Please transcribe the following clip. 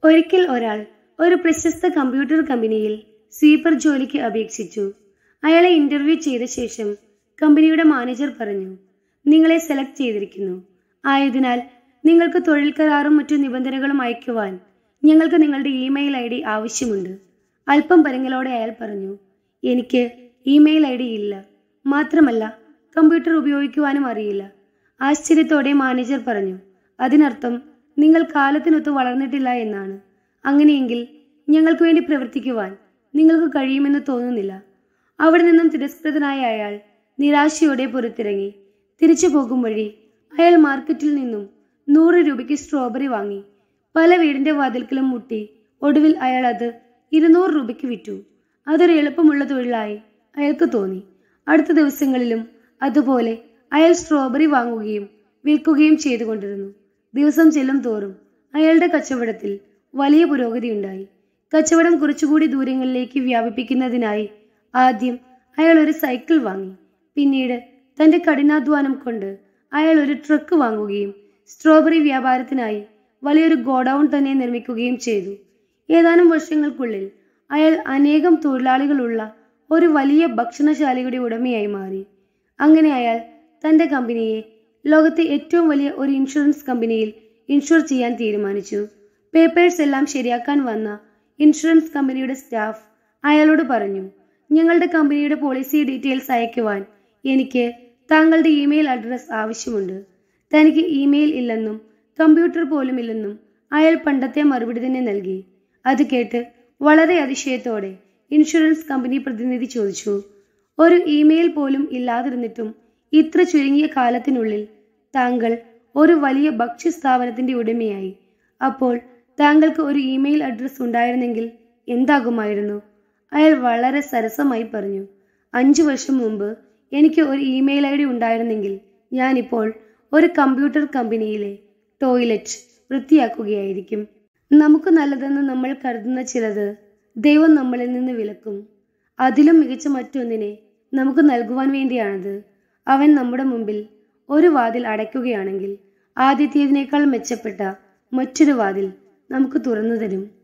ഒരിക്കൽ ഒരാൾ ഒരു പ്രശസ്ത കമ്പ്യൂട്ടർ കമ്പനിയിൽ സ്വീപ്പർ ജോലിക്ക് അപേക്ഷിച്ചു അയാളെ ഇന്റർവ്യൂ ചെയ്ത ശേഷം കമ്പനിയുടെ മാനേജർ പറഞ്ഞു നിങ്ങളെ സെലക്ട് ചെയ്തിരിക്കുന്നു ആയതിനാൽ നിങ്ങൾക്ക് തൊഴിൽ കരാറും മറ്റു നിബന്ധനകളും അയക്കുവാൻ ഞങ്ങൾക്ക് നിങ്ങളുടെ ഇമെയിൽ ഐ ഡി ആവശ്യമുണ്ട് അല്പം പരങ്ങലോടെ അയാൾ പറഞ്ഞു എനിക്ക് ഇമെയിൽ ഐ ഡി ഇല്ല മാത്രമല്ല കമ്പ്യൂട്ടർ ഉപയോഗിക്കുവാനും അറിയില്ല ആശ്ചര്യത്തോടെ മാനേജർ പറഞ്ഞു അതിനർത്ഥം നിങ്ങൾ കാലത്തിനൊത്ത് വളർന്നിട്ടില്ല എന്നാണ് അങ്ങനെയെങ്കിൽ ഞങ്ങൾക്ക് വേണ്ടി പ്രവർത്തിക്കുവാൻ നിങ്ങൾക്ക് കഴിയുമെന്ന് തോന്നുന്നില്ല അവിടെ നിന്നും തിരസ്കൃതനായ അയാൾ നിരാശയോടെ പുറത്തിറങ്ങി തിരിച്ചു പോകും വഴി അയാൾ മാർക്കറ്റിൽ നിന്നും നൂറ് രൂപയ്ക്ക് സ്ട്രോബെറി വാങ്ങി പല വീടിന്റെ വാതിൽക്കലും മുട്ടി ഒടുവിൽ അയാൾ അത് ഇരുന്നൂറ് രൂപയ്ക്ക് വിറ്റു അതൊരു എളുപ്പമുള്ള തൊഴിലായി അയാൾക്ക് തോന്നി അടുത്ത ദിവസങ്ങളിലും അതുപോലെ അയാൾ സ്ട്രോബെറി വാങ്ങുകയും വിൽക്കുകയും ചെയ്തുകൊണ്ടിരുന്നു ദിവസം ചെല്ലും തോറും അയാളുടെ കച്ചവടത്തിൽ വലിയ പുരോഗതി ഉണ്ടായി കച്ചവടം കുറച്ചുകൂടി ദൂരങ്ങളിലേക്ക് വ്യാപിപ്പിക്കുന്നതിനായി ആദ്യം അയാൾ ഒരു സൈക്കിൾ വാങ്ങി പിന്നീട് തന്റെ കഠിനാധ്വാനം കൊണ്ട് അയാൾ ഒരു ട്രക്ക് വാങ്ങുകയും സ്ട്രോബെറി വ്യാപാരത്തിനായി വലിയൊരു ഗോഡൌൺ തന്നെ നിർമ്മിക്കുകയും ചെയ്തു ഏതാനും വർഷങ്ങൾക്കുള്ളിൽ അയാൾ അനേകം തൊഴിലാളികളുള്ള ഒരു വലിയ ഭക്ഷണശാലയുടെ ഉടമയായി മാറി അങ്ങനെ അയാൾ തന്റെ കമ്പനിയെ ലോകത്തെ ഏറ്റവും വലിയ ഒരു ഇൻഷുറൻസ് കമ്പനിയിൽ ഇൻഷുർ ചെയ്യാൻ തീരുമാനിച്ചു പേപ്പേഴ്സ് എല്ലാം ശരിയാക്കാൻ വന്ന ഇൻഷുറൻസ് കമ്പനിയുടെ സ്റ്റാഫ് അയാളോട് പറഞ്ഞു ഞങ്ങളുടെ കമ്പനിയുടെ പോളിസി ഡീറ്റെയിൽസ് അയക്കുവാൻ എനിക്ക് താങ്കളുടെ ഇമെയിൽ അഡ്രസ് ആവശ്യമുണ്ട് തനിക്ക് ഇമെയിൽ ഇല്ലെന്നും കമ്പ്യൂട്ടർ പോലും ഇല്ലെന്നും അയാൾ പണ്ടത്തെ മറുപടി തന്നെ നൽകി അത് കേട്ട് വളരെ അതിശയത്തോടെ ഇൻഷുറൻസ് കമ്പനി പ്രതിനിധി ചോദിച്ചു ഒരു ഇമെയിൽ പോലും ഇല്ലാതിരുന്നിട്ടും ഇത്ര ചുരുങ്ങിയ കാലത്തിനുള്ളിൽ താങ്കൾ ഒരു വലിയ ഭക്ഷ്യസ്ഥാപനത്തിന്റെ ഉടമയായി അപ്പോൾ താങ്കൾക്ക് ഒരു ഇമെയിൽ അഡ്രസ് ഉണ്ടായിരുന്നെങ്കിൽ എന്താകുമായിരുന്നു അയാൾ വളരെ സരസമായി പറഞ്ഞു അഞ്ചു വർഷം മുമ്പ് എനിക്ക് ഒരു ഇമെയിൽ ഐ ഡി ഉണ്ടായിരുന്നെങ്കിൽ ഞാനിപ്പോൾ ഒരു കമ്പ്യൂട്ടർ കമ്പനിയിലെ ടോയ്ലറ്റ് വൃത്തിയാക്കുകയായിരിക്കും നമുക്ക് നല്ലതെന്ന് നമ്മൾ കരുതുന്ന ചിലത് ദൈവം നമ്മളിൽ നിന്ന് വിലക്കും അതിലും മികച്ച മറ്റൊന്നിനെ നമുക്ക് നൽകുവാൻ വേണ്ടിയാണത് അവൻ നമ്മുടെ മുമ്പിൽ ഒരു വാതിൽ അടയ്ക്കുകയാണെങ്കിൽ ആദ്യത്തേതിനേക്കാൾ മെച്ചപ്പെട്ട മറ്റൊരു വാതിൽ നമുക്ക് തുറന്നു തരും